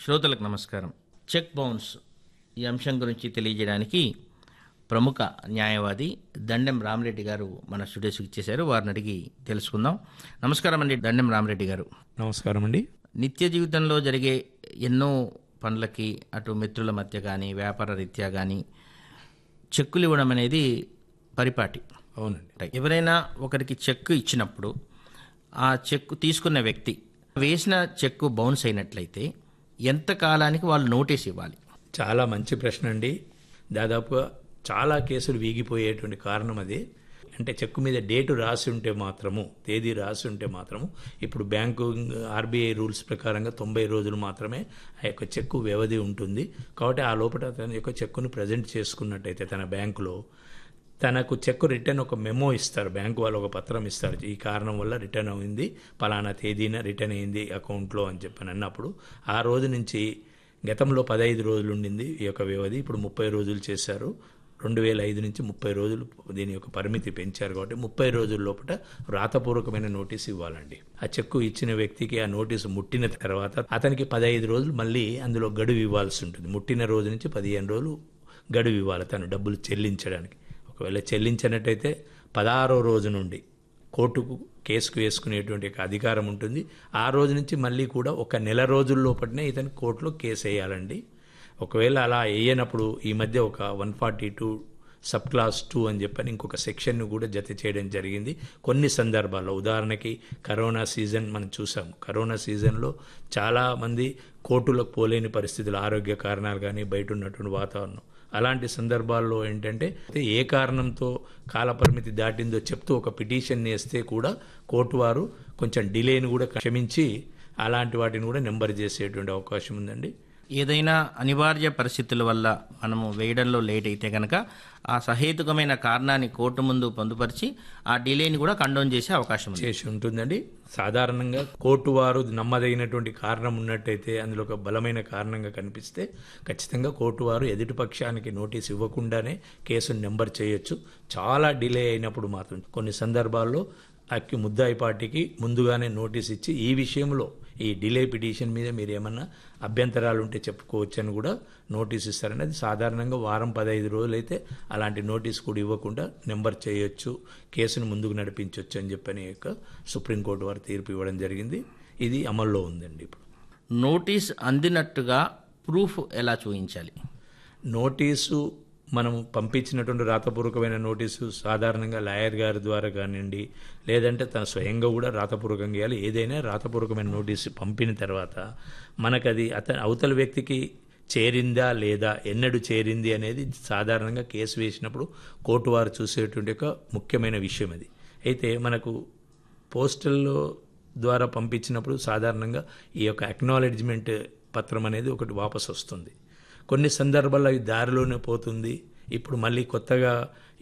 శ్రోతలకు నమస్కారం check bounce ఈ అంశం గురించి తెలియజేయడానికి ప్రముఖ న్యాయవాది దండెం రామరెడ్డి గారు మన స్టూడియోస్కి ఇచ్చేశారు వారిని అడిగి తెలుసుకుందాం నమస్కారం అండి దండెం రామరెడ్డి గారు నమస్కారం అండి నిత్య జీవితంలో జరిగే ఎన్నో పనులకి అటు మిత్రుల మధ్య కానీ వ్యాపార రీత్యా కానీ చెక్కులు ఇవ్వడం అనేది పరిపాటి అవునండి ఎవరైనా ఒకరికి చెక్ ఇచ్చినప్పుడు ఆ చెక్ తీసుకున్న వ్యక్తి వేసిన చెక్కు బౌన్స్ అయినట్లయితే ఎంత కాలానికి వాళ్ళు నోటీస్ ఇవ్వాలి చాలా మంచి ప్రశ్న అండి దాదాపుగా చాలా కేసులు వీగిపోయేటువంటి కారణం అది అంటే చెక్కు మీద డేటు రాసి ఉంటే మాత్రము తేదీ రాసి ఉంటే మాత్రము ఇప్పుడు బ్యాంకు ఆర్బీఐ రూల్స్ ప్రకారంగా తొంభై రోజులు మాత్రమే ఆ యొక్క చెక్కు వ్యవధి ఉంటుంది కాబట్టి ఆ లోపల తన యొక్క చెక్కును ప్రజెంట్ చేసుకున్నట్టయితే తన బ్యాంకులో తనకు చెక్ రిటర్న్ ఒక మెమో ఇస్తారు బ్యాంకు వాళ్ళు ఒక పత్రం ఇస్తారు ఈ కారణం వల్ల రిటర్న్ అయింది పలానా తేదీన రిటర్న్ అయింది అకౌంట్లో అని చెప్పని అన్నప్పుడు ఆ రోజు నుంచి గతంలో పదహైదు రోజులు ఉండింది ఈ యొక్క వ్యవధి ఇప్పుడు ముప్పై రోజులు చేశారు రెండు వేల ఐదు నుంచి ముప్పై రోజులు దీని యొక్క పరిమితి పెంచారు కాబట్టి ముప్పై రోజుల లోపల వ్రాతపూర్వకమైన నోటీస్ ఇవ్వాలండి ఆ చెక్కు ఇచ్చిన వ్యక్తికి ఆ నోటీసు ముట్టిన తర్వాత అతనికి పదహైదు రోజులు మళ్ళీ అందులో గడువు ఇవ్వాల్సి ఉంటుంది ముట్టిన రోజు నుంచి పదిహేను రోజులు గడువు ఇవ్వాలి తను డబ్బులు చెల్లించడానికి ఒకవేళ చెల్లించినట్టయితే పదహారో రోజు నుండి కోర్టుకు కేసుకు వేసుకునేటువంటి ఒక అధికారం ఉంటుంది ఆ రోజు నుంచి మళ్ళీ కూడా ఒక నెల రోజుల లోపలనే ఇతను కోర్టులో కేసు వేయాలండి ఒకవేళ అలా వేయనప్పుడు ఈ మధ్య ఒక one forty two sub clause two అని చెప్పని ఇంకొక సెక్షన్ను కూడా జత చేయడం జరిగింది కొన్ని సందర్భాల్లో ఉదాహరణకి కరోనా సీజన్ మనం చూసాం కరోనా సీజన్లో చాలామంది కోర్టులకు పోలేని పరిస్థితులు ఆరోగ్య కారణాలు కానీ బయట ఉన్నటువంటి వాతావరణం అలాంటి సందర్భాల్లో ఏంటంటే ఏ కారణంతో కాలపరిమితి దాటిందో చెప్తూ ఒక పిటిషన్ వేస్తే కూడా కోర్టు వారు కొంచెం డిలేని కూడా క్షమించి అలాంటి వాటిని కూడా నెంబర్ చేసేటువంటి అవకాశం ఉందండి ఏదైనా అనివార్య పరిస్థితుల వల్ల మనము వేయడంలో లేట్ అయితే కనుక ఆ సహేతుకమైన కారణాన్ని కోర్టు ముందు పొందుపరిచి ఆ డిలేని కూడా కండోన్ చేసే అవకాశం ఉంది చేసి ఉంటుందండి సాధారణంగా కోర్టు వారు నమ్మదగినటువంటి కారణం ఉన్నట్టయితే అందులో ఒక బలమైన కారణంగా కనిపిస్తే ఖచ్చితంగా కోర్టు వారు ఎదుటి పక్షానికి నోటీస్ ఇవ్వకుండానే కేసును నెంబర్ చేయొచ్చు చాలా డిలే అయినప్పుడు మాత్రం కొన్ని సందర్భాల్లో అక్కి ముద్దాయి పార్టీకి ముందుగానే నోటీస్ ఇచ్చి ఈ విషయంలో ఈ డిలే పిటిషన్ మీద మీరు ఏమన్నా అభ్యంతరాలు ఉంటే చెప్పుకోవచ్చు అని కూడా నోటీస్ ఇస్తారని అది సాధారణంగా వారం పదహైదు రోజులైతే అలాంటి నోటీస్ కూడా ఇవ్వకుండా నెంబర్ చేయొచ్చు కేసును ముందుకు నడిపించవచ్చు అని చెప్పని యొక్క సుప్రీంకోర్టు వారు తీర్పు ఇవ్వడం జరిగింది ఇది అమల్లో ఉందండి ఇప్పుడు నోటీస్ అందినట్టుగా ప్రూఫ్ ఎలా చూపించాలి నోటీసు మనం పంపించినటువంటి రాతపూర్వకమైన నోటీసు సాధారణంగా లాయర్ గారి ద్వారా కానివ్వండి లేదంటే తన స్వయంగా కూడా రాతపూర్వకంగా ఇవ్వాలి ఏదైనా రాతపూర్వకమైన నోటీసు పంపిన తర్వాత మనకది అతని అవతల వ్యక్తికి చేరిందా లేదా ఎన్నడు చేరింది అనేది సాధారణంగా కేసు వేసినప్పుడు కోర్టు వారు చూసేటువంటి ఒక ముఖ్యమైన విషయం అది అయితే మనకు పోస్టల్లో ద్వారా పంపించినప్పుడు సాధారణంగా ఈ యొక్క అక్నాలెడ్జ్మెంట్ పత్రం అనేది ఒకటి వాపసు వస్తుంది కొన్ని సందర్భాల్లో అవి దారిలోనే పోతుంది ఇప్పుడు మళ్ళీ కొత్తగా